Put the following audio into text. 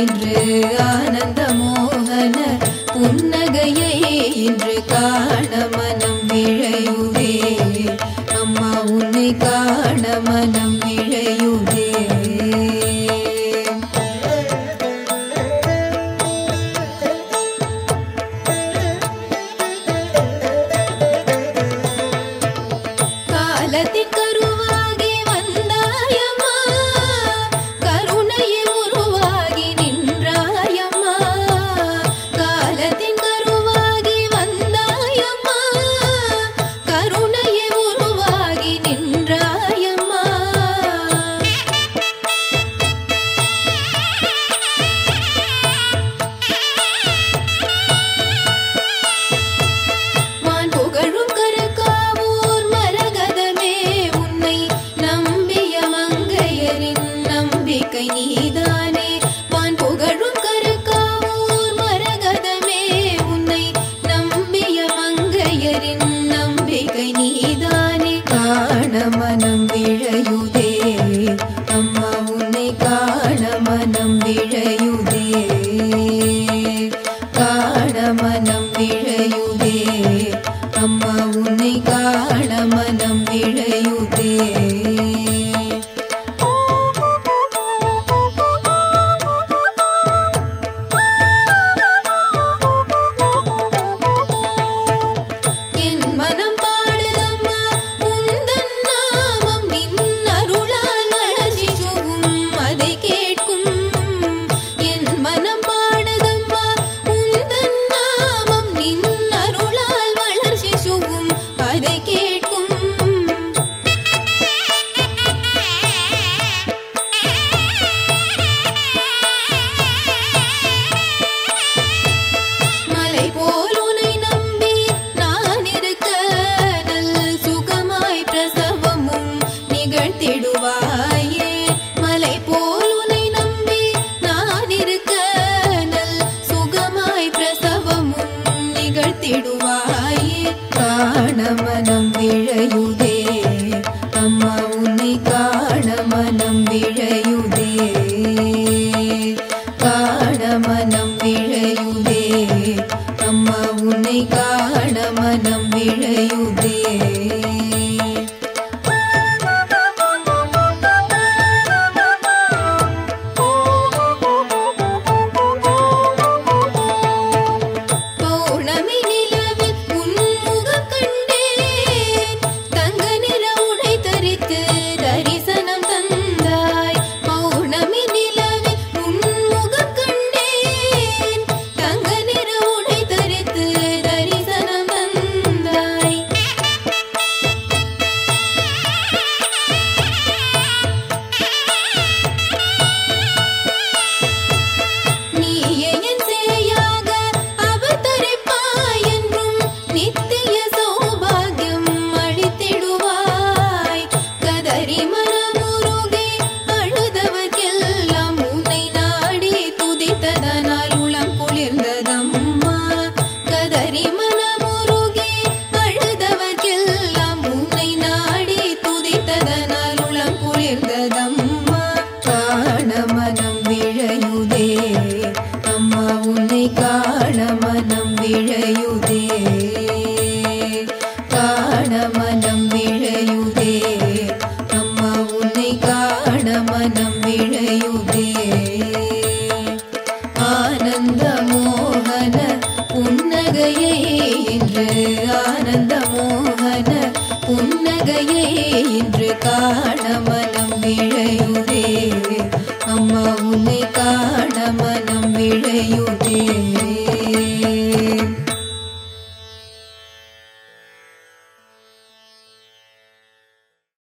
இன்று ஆனந்த மோகன புன்னகையை இன்று காண மனம் விழையுதே அம்மா உன்னை காண மனம் விழையுதே காலத்தின் கருவாகி வந்தாயம்மா கருணையை உருவாகி நின்றாயம்மா காலத்தின் கருவாகி வந்தாயம்மா கருணையை உருவாகி நின்றாயம்மா வான் புகழும் கருக்காவூர் மரகதமே உன்னை நம்பிய மங்கையரின் நம்பிக்கை நீதானே வான் புகழும் கருக்காவூர் மரகதமே உன்னை நம்பிய மங்கையரின் நம்பிக்கை நீதானே காண மனம் விழையுதே அம்மா உன்னை காண மனம் விழையுதே காண மனம் விழையுதே அம்மா உன்னை காண மனம் விழையுதே என் மனம் பாடுதம்மா உந்தன் நாமம் நின் அருளால் வளர்ச்சி சுகும் அதை கேட்கும் என் மனம் பாடுதம்மா உந்தன் நாமம் நின் அருளால் வளர்ச்சி சுகும் அதை கேட்கும் மலை போல் உனை நம்பி நான் இருக்க நல் சுகமாய் பிரசவமும் நிகழ்த்திடுவாயே மலை போல் உனை நம்பி நான் இருக்க நல் சுகமாய் பிரசவமும் நிகழ்த்திடுவாயே காண மனம் விழையுதே அம்மா உன்னை காண மனம் விழையுதே காண மனம் விழையுதே அம்மா உன்னை காண மனம் விழையுதே பௌர்ணமி நிலவில் உன் முகம் கண்டேன் தங்க நிற உடை தரித்து தரிசனம் தந்தாய் பௌர்ணமி நிலவில் உன் முகம் கண்டேன் தங்க நிற உடை தரித்து தரிசனம் தந்தாய் நீயே என் சேயாக அவதரிப்பாய் என்றும் நித்திய சௌபாகியம் அளித்திடுவாய் கதறி மனமுருகே அழுதவர்க்கெல்லாம் உன்னை நாடி துதித்ததனால் உளம் குளிர்ந்ததம்மா கதறி மனமுருகே அழுதவர்க்கெல்லாம் உன்னை நாடி துதித்ததனால் உளம் குளிர்ந்ததம்மா காண மனம் விழையுதே அம்மா உன்னை காண மனம் விழையுதே காண மனம் விழையுதே அம்மா உன்னை காண மனம் விழையுதே ஆனந்த மோகன புன்னகையே இன்று ஆனந்த மோகன புன்னகையே இன்று காண